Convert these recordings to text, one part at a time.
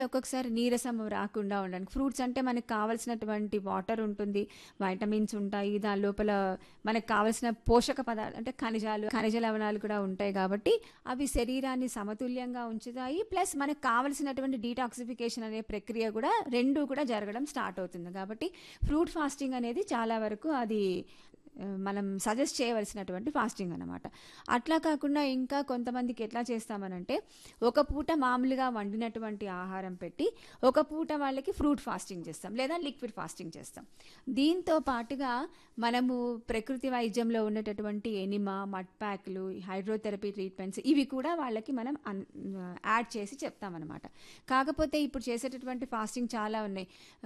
ఒక్కొక్కసారి నీరసం రాకుండా ఉండడానికి ఫ్రూట్స్ అంటే మనకు కావాల్సినటువంటి వాటర్ ఉంటుంది వైటమిన్స్ ఉంటాయి దాని లోపల మనకు కావాల్సిన పోషక పదార్థాలు అంటే ఖనిజాలు ఖనిజ లవణాలు కూడా ఉంటాయి కాబట్టి అవి శరీరాన్ని సమతుల్యంగా ఉంచుతాయి ప్లస్ మనకు కావాల్సినటువంటి డీటాక్సిఫికేషన్ అనే ప్రక్రియ కూడా రెండు కూడా జరగడం స్టార్ట్ అవుతుంది కాబట్టి ఫ్రూట్ ఫాస్టింగ్ అనేది చాలా వరకు అది ఆ, మనం సజెస్ట్ చేయవలసినటువంటి ఫాస్టింగ్ అనమాట అట్లా కాకుండా ఇంకా కొంతమందికి ఎట్లా చేస్తామనంటే ఒక పూట మామూలుగా వండినటువంటి ఆహారం పెట్టి ఒక పూట వాళ్ళకి ఫ్రూట్ ఫాస్టింగ్ చేస్తాం లేదా లిక్విడ్ ఫాస్టింగ్ చేస్తాం దీంతో పాటుగా మనము ప్రకృతి వైద్యంలో ఉన్నటువంటి ఎనిమా మడ్ ప్యాక్లు హైడ్రోథెరపీ ట్రీట్మెంట్స్ ఇవి కూడా వాళ్ళకి మనం అన్- యాడ్ చేసి చెప్తామన్నమాట కాకపోతే ఇప్పుడు చేసేటటువంటి ఫాస్టింగ్ చాలా ఉన్నాయి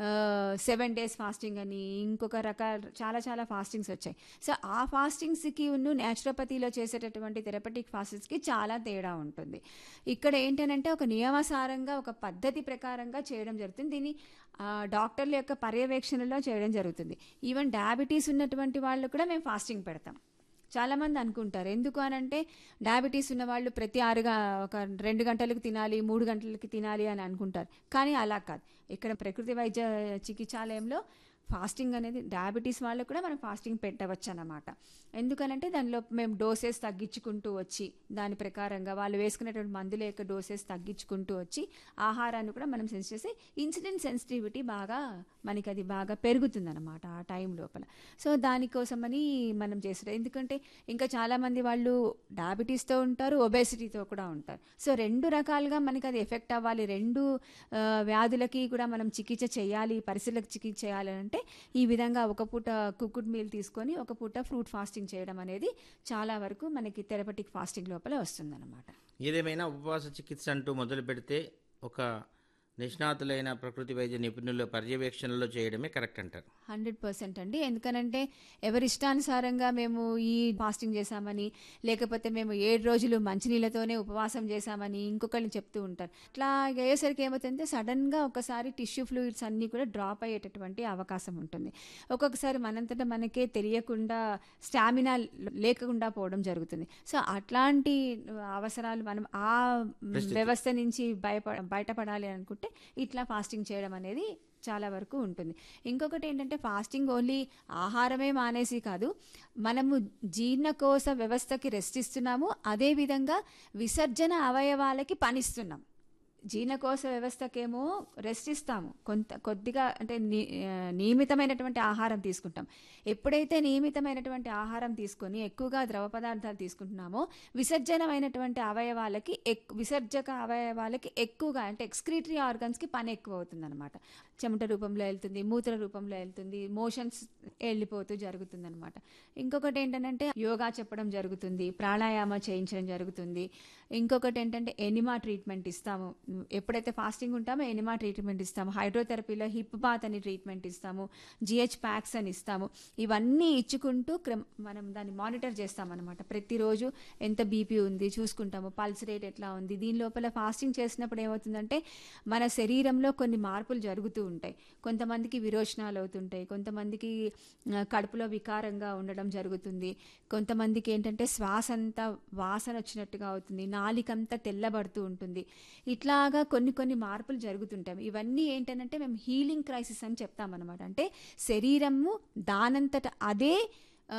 సెవెన్ డేస్ ఫాస్టింగ్ అని ఇంకొక రకాల చాలా చాలా ఫాస్టింగ్స్ వచ్చాయి సో ఆ ఫాస్టింగ్స్కి ఉన్న న్యాచురోపతిలో చేసేటటువంటి థెరపటిక్ ఫాస్టింగ్స్కి చాలా తేడా ఉంటుంది ఇక్కడ ఏంటంటే ఒక నియమసారంగా ఒక పద్ధతి ప్రకారంగా చేయడం జరుగుతుంది దీన్ని ఆ, డాక్టర్ల యొక్క పర్యవేక్షణలో చేయడం జరుగుతుంది ఈవెన్ డయాబెటీస్ ఉన్నటువంటి వాళ్ళు కూడా మేము ఫాస్టింగ్ పెడతాం చాలామంది అనుకుంటారు ఎందుకు అని అంటే డయాబెటీస్ ఉన్న వాళ్ళు ప్రతి ఆరుగా ఒక రెండు గంటలకు తినాలి మూడు గంటలకి తినాలి అని అనుకుంటారు కానీ అలా కాదు ఇక్కడ ప్రకృతి వైద్య చికిత్సాలయంలో ఫాస్టింగ్ అనేది డయాబెటీస్ వాళ్ళకు కూడా మనం ఫాస్టింగ్ పెట్టవచ్చు అన్నమాట ఎందుకనంటే దానిలో మేము డోసెస్ తగ్గించుకుంటూ వచ్చి దాని ప్రకారంగా వాళ్ళు వేసుకునేటువంటి మందుల యొక్క డోసెస్ తగ్గించుకుంటూ వచ్చి ఆహారాన్ని కూడా మనం సెన్స్ చేసి ఇన్సిడెంట్ సెన్సిటివిటీ బాగా మనకి అది బాగా పెరుగుతుందన్నమాట ఆ టైం లోపల సో దానికోసమని మనం చేస్తారు ఎందుకంటే ఇంకా చాలామంది వాళ్ళు డయాబెటీస్తో ఉంటారు ఒబేసిటీతో కూడా ఉంటారు సో రెండు రకాలుగా మనకి అది ఎఫెక్ట్ అవ్వాలి రెండు ఆ, వ్యాధులకి కూడా మనం చికిత్స చేయాలి పరిస్థితులకు చికిత్స చేయాలి అంటే ఈ విధంగా ఒక పూట కుక్కుడ్ మీల్ తీసుకొని ఒక పూట ఫ్రూట్ ఫాస్టింగ్ చేయడం అనేది చాలా వరకు మనకి థెరపటిక్ ఫాస్టింగ్ లోపల వస్తుందన్నమాట ఏదేమైనా ఉపవాస చికిత్స అంటూ మొదలు పెడితే ఒక నిష్ణాతులైన ప్రకృతి వైద్య నిపుణుల పర్యవేక్షణలో చేయడమే కరెక్ట్ అంటారు హండ్రెడ్ పర్సెంట్ అండి ఎందుకనంటే ఎవరి ఇష్టానుసారంగా మేము ఈ ఫాస్టింగ్ చేశామని లేకపోతే మేము ఏడు రోజులు మంచినీళ్ళతోనే ఉపవాసం చేశామని ఇంకొకరిని చెప్తూ ఉంటారు ఇట్లా అయ్యేసరికి ఏమవుతుందంటే సడన్గా ఒకసారి టిష్యూ ఫ్లూయిడ్స్ అన్నీ కూడా డ్రాప్ అయ్యేటటువంటి అవకాశం ఉంటుంది ఒక్కొక్కసారి మనంతటా మనకే తెలియకుండా స్టామినా లేకుండా పోవడం జరుగుతుంది సో అట్లాంటి అవసరాలు మనం ఆ వ్యవస్థ నుంచి భయప బయటపడాలి అనుకుంటే ఇట్లా ఫాస్టింగ్ చేయడం అనేది చాలా వరకు ఉంటుంది ఇంకొకటి ఏంటంటే ఫాస్టింగ్ ఓన్లీ ఆహారమే మానేసి కాదు మనము జీర్ణకోశ వ్యవస్థకి రెస్ట్ ఇస్తున్నాము అదేవిధంగా విసర్జన అవయవాలకి పనిస్తున్నాం జీర్ణకోశ వ్యవస్థకేమో రెస్ట్ ఇస్తాము కొంత కొద్దిగా అంటే ని- ఆ, నియమితమైనటువంటి ఆహారం తీసుకుంటాం ఎప్పుడైతే నియమితమైనటువంటి ఆహారం తీసుకొని ఎక్కువగా ద్రవ పదార్థాలు తీసుకుంటున్నామో విసర్జనమైనటువంటి అవయవాలకి ఎక్ విసర్జక అవయవాలకి ఎక్కువగా అంటే ఎక్స్క్రీటరీ ఆర్గన్స్కి పని ఎక్కువ అవుతుంది అనమాట చెమట రూపంలో వెళ్తుంది మూత్ర రూపంలో వెళ్తుంది మోషన్స్ వెళ్ళిపోతూ జరుగుతుంది అనమాట ఇంకొకటి ఏంటంటే యోగా చెప్పడం జరుగుతుంది ప్రాణాయామ చేయించడం జరుగుతుంది ఇంకొకటి ఏంటంటే ఎనిమా ట్రీట్మెంట్ ఇస్తాము ఎప్పుడైతే ఫాస్టింగ్ ఉంటామో ఎనిమా ట్రీట్మెంట్ ఇస్తాము హైడ్రోథెరపీలో హిప్ బాత్ అని ట్రీట్మెంట్ ఇస్తాము జిహెచ్ ప్యాక్స్ అని ఇస్తాము ఇవన్నీ ఇచ్చుకుంటూ క్రమ మనం దాన్ని మానిటర్ చేస్తామన్నమాట ప్రతిరోజు ఎంత బీపీ ఉంది చూసుకుంటాము పల్స్ రేట్ ఎట్లా ఉంది దీని లోపల ఫాస్టింగ్ చేసినప్పుడు ఏమవుతుందంటే మన శరీరంలో కొన్ని మార్పులు జరుగుతూ ఉంటాయి కొంతమందికి విరోచనాలు అవుతుంటాయి కొంతమందికి ఆ, కడుపులో వికారంగా ఉండడం జరుగుతుంది కొంతమందికి ఏంటంటే శ్వాస అంతా వాసన వచ్చినట్టుగా అవుతుంది నాలికంతా తెల్లబడుతూ ఉంటుంది ఇట్లాగా కొన్ని కొన్ని మార్పులు జరుగుతుంటాయి ఇవన్నీ ఏంటంటే మేము హీలింగ్ క్రైసిస్ అని చెప్తామన్నమాట అంటే శరీరము దానంతట అదే ఆ,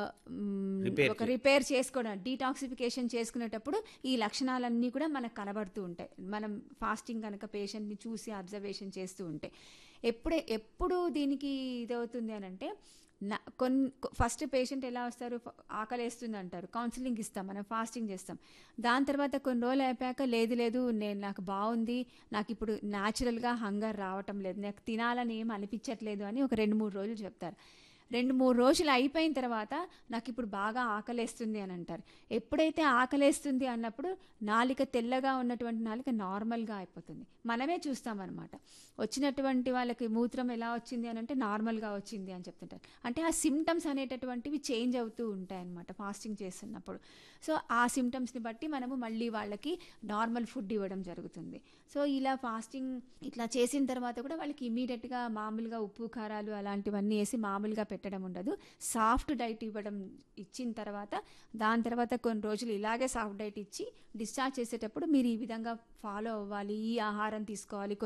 మ్, Repair ఒక రిపేర్ చేసుకోవడం డీటాక్సిఫికేషన్ చేసుకునేటప్పుడు ఈ లక్షణాలన్నీ కూడా మనకు కనబడుతూ ఉంటాయి మనం ఫాస్టింగ్ కనుక పేషెంట్ని చూసి అబ్జర్వేషన్ చేస్తూ ఉంటే ఎప్పుడే ఎప్పుడు దీనికి ఇదవుతుంది అని అంటే నా కొన్ని ఫస్ట్ పేషెంట్ ఎలా వస్తారు ఫ- ఆకలేస్తుంది అంటారు కౌన్సిలింగ్ ఇస్తాం మనం ఫాస్టింగ్ చేస్తాం దాని తర్వాత కొన్ని రోజులు అయిపోయాక లేదు లేదు నేను నాకు బాగుంది నాకు ఇప్పుడు న్యాచురల్గా హంగర్ రావటం లేదు నాకు తినాలని ఏం అనిపించట్లేదు అని ఒక రెండు మూడు రోజులు చెప్తారు రెండు మూడు రోజులు అయిపోయిన తర్వాత నాకు ఇప్పుడు బాగా ఆకలేస్తుంది అని అంటారు ఎప్పుడైతే ఆకలేస్తుంది అన్నప్పుడు నాలిక తెల్లగా ఉన్నటువంటి నాలిక నార్మల్గా అయిపోతుంది మనమే చూస్తామన్నమాట వచ్చినటువంటి వాళ్ళకి మూత్రం ఎలా వచ్చింది అని అంటే నార్మల్గా వచ్చింది అని చెప్తుంటారు అంటే ఆ సిమ్టమ్స్ అనేటటువంటివి చేంజ్ అవుతూ ఉంటాయి అన్నమాట ఫాస్టింగ్ చేస్తున్నప్పుడు సో ఆ సిమ్టమ్స్ని బట్టి మనము మళ్ళీ వాళ్ళకి నార్మల్ ఫుడ్ ఇవ్వడం జరుగుతుంది సో ఇలా ఫాస్టింగ్ ఇట్లా చేసిన తర్వాత కూడా వాళ్ళకి ఇమీడియట్గా మామూలుగా ఉప్పు కారాలు అలాంటివన్నీ వేసి మామూలుగా పెట్టడం ఉండదు సాఫ్ట్ డైట్ ఇవ్వడం ఇచ్చిన తర్వాత దాని తర్వాత కొన్ని రోజులు ఇలాగే సాఫ్ట్ డైట్ ఇచ్చి డిశ్చార్జ్ చేసేటప్పుడు మీరు ఈ విధంగా ఫాలో అవ్వాలి ఈ ఆహారం తీసుకోవాలి